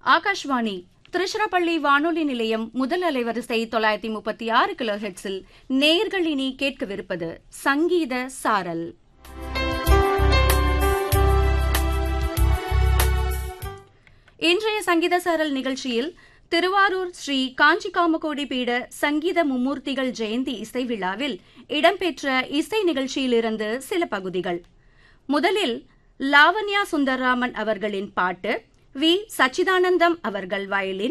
ஆகாஷ்வாணி திருச்சிராப்பள்ளி வானொலி நிலையம் முதல் அலைவரிசை தொள்ளாயிரத்தி முப்பத்தி ஆறு கிலோ ஹெட்ஸில் நேயர்கள் இனி கேட்கவிருப்பது சங்கீத சாரல் இன்றைய சங்கீத சாரல் நிகழ்ச்சியில் திருவாரூர் ஸ்ரீ காஞ்சி காமகோடி பீட சங்கீத மும்மூர்த்திகள் ஜெயந்தி இசை விழாவில் இடம்பெற்ற இசை நிகழ்ச்சியிலிருந்து சில பகுதிகள் முதலில் லாவண்யா சுந்தர்ராமன் அவர்களின் பாட்டு வி சச்சிதானந்தம் அவர்கள் வயலின்